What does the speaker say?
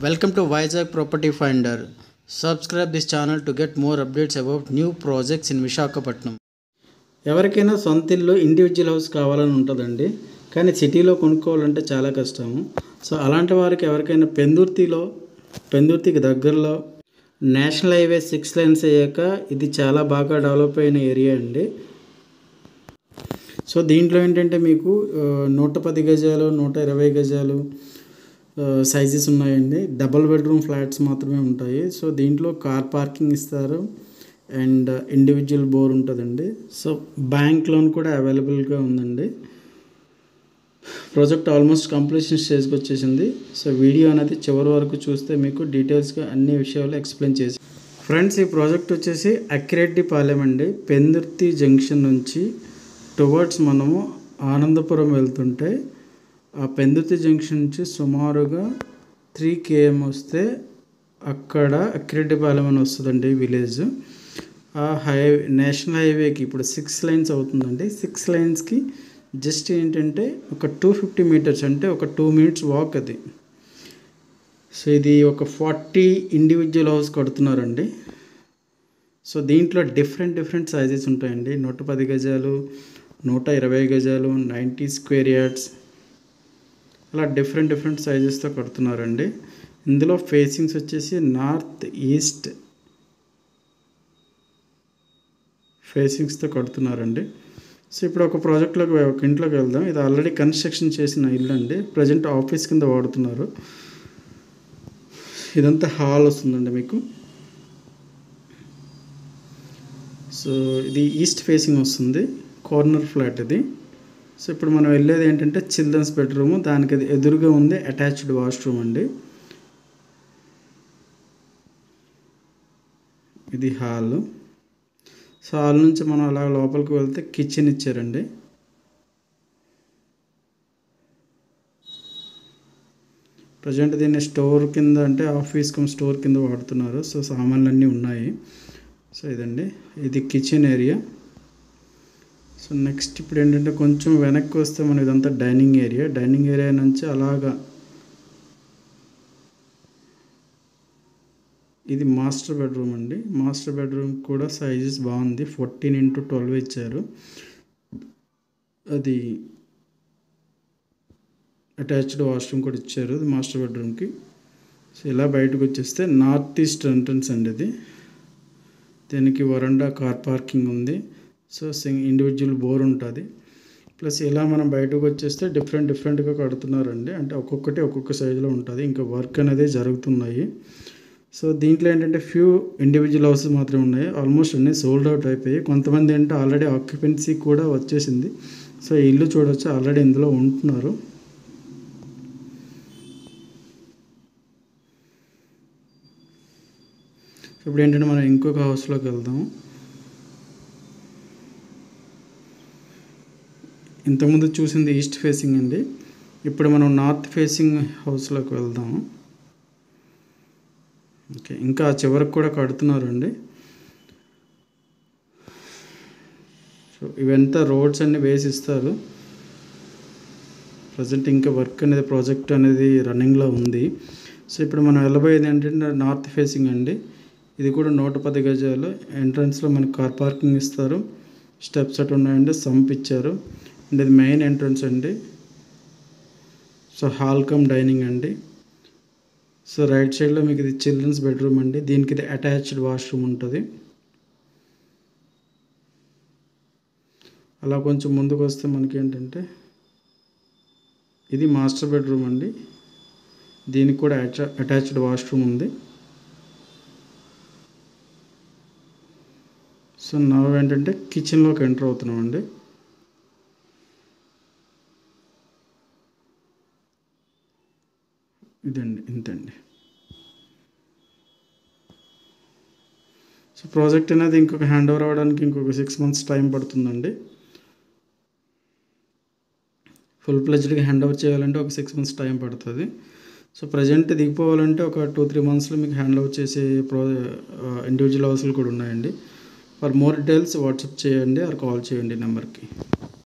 Welcome to Vizag Property Finder. Subscribe this channel to get more updates about new projects in Visakhapatnam. ఎవరికైనా సొంత ఇల్లు individual house కావాలని ఉంటుందండి కానీ సిటీలో కొనుక్కోవాలంటే చాలా కష్టము సో అలాంటి వారికి ఎవరికైనా పెందుర్తిలో పెందుర్తికి దగ్గరలో నేషనల్ హైవే సిక్స్ లైన్స్ అయ్యాక ఇది చాలా బాగా డెవలప్ అయిన ఏరియా అండి సో దీంట్లో ఏంటంటే మీకు ఆ, నూట పది గజాలు నూట ఇరవై గజాలు సైజెస్ ఉన్నాయండి డబల్ బెడ్రూమ్ ఫ్లాట్స్ మాత్రమే ఉంటాయి సో దీంట్లో కార్ పార్కింగ్ ఇస్తారు అండ్ ఇండివిజువల్ బోర్ ఉంటుందండి సో బ్యాంక్ లోన్ కూడా అవైలబుల్గా ఉందండి ప్రాజెక్ట్ ఆల్మోస్ట్ కంప్లీషన్ స్టేజ్కి వచ్చేసింది సో వీడియో అనేది చివరి వరకు చూస్తే మీకు డీటెయిల్స్గా అన్ని విషయాలు ఎక్స్ప్లెయిన్ చేసి ఫ్రెండ్స్ ఈ ప్రాజెక్ట్ వచ్చేసి అక్కిరెడ్డి పాలెం అండి పెందుర్తి జంక్షన్ నుంచి టువర్డ్స్ మనము ఆనందపురం వెళ్తుంటే ఆ పెందుర్తి జంక్షన్ నుంచి సుమారుగా త్రీ కేఎం వస్తే అక్కడ అక్కిరెడ్డిపాలెం అని వస్తుందండి విలేజ్ ఆ హైవే నేషనల్ హైవేకి ఇప్పుడు సిక్స్ లైన్స్ అవుతుందండి సిక్స్ లైన్స్కి జస్ట్ ఏంటంటే ఒక టూ ఫిఫ్టీ మీటర్స్ అంటే ఒక టూ మినిట్స్ వాక్ అది సో ఇది ఒక ఫార్టీ ఇండివిజువల్ హౌస్ కడుతున్నారండి సో దీంట్లో డిఫరెంట్ డిఫరెంట్ సైజెస్ ఉంటాయండి నూట పది గజాలు నూట ఇరవై గజాలు నైంటీ స్క్వేర్ యార్డ్స్ అలా డిఫరెంట్ డిఫరెంట్ సైజెస్తో కడుతున్నారండి ఇందులో ఫేసింగ్స్ వచ్చేసి నార్త్ ఈస్ట్ ఫేసింగ్స్తో కడుతున్నారండి సో ఇప్పుడు ఒక ప్రాజెక్ట్లోకి ఒక ఇంట్లోకి వెళ్దాం ఇది ఆల్రెడీ కన్స్ట్రక్షన్ చేసిన ఇల్లు అండి ప్రజెంట్ ఆఫీస్ కింద వాడుతున్నారు ఇదంతా హాల్ వస్తుందండి మీకు సో ఇది ఈస్ట్ ఫేసింగ్ వస్తుంది కార్నర్ ఫ్లాట్ ఇది సో ఇప్పుడు మనం వెళ్ళేది ఏంటంటే చిల్డ్రన్స్ బెడ్రూమ్ దానికి అది ఎదురుగా ఉంది అటాచ్డ్ వాష్రూమ్ అండి ఇది హాల్ సో హాల్ నుంచి మనం అలా లోపలికి వెళ్తే కిచెన్ ఇచ్చారండి ప్రజెంట్ దీన్ని స్టోర్ కింద అంటే ఆఫీస్ కమ్ స్టోర్ కింద వాడుతున్నారు సో సామాన్లు అన్నీ ఉన్నాయి సో ఇదండి ఇది కిచెన్ ఏరియా సో నెక్స్ట్ ఇప్పుడు ఏంటంటే కొంచెం వెనక్కి వస్తే మనం ఇదంతా డైనింగ్ ఏరియా డైనింగ్ ఏరియా నుంచి అలాగా ఇది మాస్టర్ బెడ్రూమ్ అండి మాస్టర్ బెడ్రూమ్ కూడా సైజెస్ బాగుంది ఫోర్టీన్ ఇంటూ ట్వెల్వ్ ఇచ్చారు అది అటాచ్డ్ వాష్రూమ్ కూడా ఇచ్చారు ఇది మాస్టర్ బెడ్రూమ్కి సో ఇలా బయటకు వచ్చేస్తే నార్త్ ఈస్ట్ ఎంట్రన్స్ అండి ఇది దీనికి వరండా కార్ పార్కింగ్ ఉంది సో సింగ్ ఇండివిజువల్ బోర్ ఉంటుంది ప్లస్ ఇలా మనం బయటకు వచ్చేస్తే డిఫరెంట్ డిఫరెంట్గా కడుతున్నారండి అంటే ఒక్కొక్కటి ఒక్కొక్క సైజులో ఉంటుంది ఇంకా వర్క్ అనేది జరుగుతున్నాయి సో దీంట్లో ఏంటంటే ఫ్యూ ఇండివిజువల్ హౌసెస్ మాత్రమే ఉన్నాయి ఆల్మోస్ట్ అన్నీ సోల్డ్ అవుట్ అయిపోయి కొంతమంది ఏంటంటే ఆల్రెడీ ఆక్యుపెన్సీ కూడా వచ్చేసింది సో ఈ ఇల్లు చూడొచ్చు ఆల్రెడీ ఇందులో ఉంటున్నారు ఇప్పుడు ఏంటంటే మనం ఇంకొక హౌస్లోకి వెళ్దాము ఇంతకుముందు చూసింది ఈస్ట్ ఫేసింగ్ అండి ఇప్పుడు మనం నార్త్ ఫేసింగ్ హౌస్లోకి వెళ్దాము ఓకే ఇంకా చివరికి కూడా కడుతున్నారండి సో ఇవంతా రోడ్స్ అన్ని వేసి ఇస్తారు ప్రజెంట్ ఇంకా వర్క్ అనేది ప్రాజెక్ట్ అనేది రన్నింగ్లో ఉంది సో ఇప్పుడు మనం వెళ్ళబోయేది ఏంటంటే నార్త్ ఫేసింగ్ అండి ఇది కూడా నూట పది గజాలు ఎంట్రన్స్లో మనకి కార్ పార్కింగ్ ఇస్తారు స్టెప్స్ అటు ఉన్నాయండి సంప్ ఇచ్చారు అండ్ ఇది మెయిన్ ఎంట్రన్స్ అండి సో హాల్ కమ్ డైనింగ్ అండి సో రైట్ సైడ్లో మీకు ఇది చిల్డ్రన్స్ బెడ్రూమ్ అండి దీనికి ఇది అటాచ్డ్ వాష్రూమ్ ఉంటుంది అలా కొంచెం ముందుకు వస్తే మనకి ఏంటంటే ఇది మాస్టర్ బెడ్రూమ్ అండి దీనికి కూడా అటా అటాచ్డ్ వాష్రూమ్ ఉంది సో నా ఏంటంటే కిచెన్లోకి ఎంటర్ అవుతున్నామండి ఇదండి ఇంతండి సో ప్రాజెక్ట్ అనేది ఇంకొక హ్యాండ్ ఓవర్ అవ్వడానికి ఇంకొక సిక్స్ మంత్స్ టైం పడుతుందండి ఫుల్ ప్లెజ్డ్గా హ్యాండ్ ఓవర్ చేయాలంటే ఒక సిక్స్ మంత్స్ టైం పడుతుంది సో ప్రజెంట్ దిగిపోవాలంటే ఒక టూ త్రీ మంత్స్లో మీకు హ్యాండ్ ఓవర్ చేసే ప్రో ఇండివిజువల్ హౌస్లు కూడా ఉన్నాయండి ఫర్ మోర్ డీటెయిల్స్ వాట్సాప్ చేయండి ఆర్ కాల్ చేయండి నెంబర్కి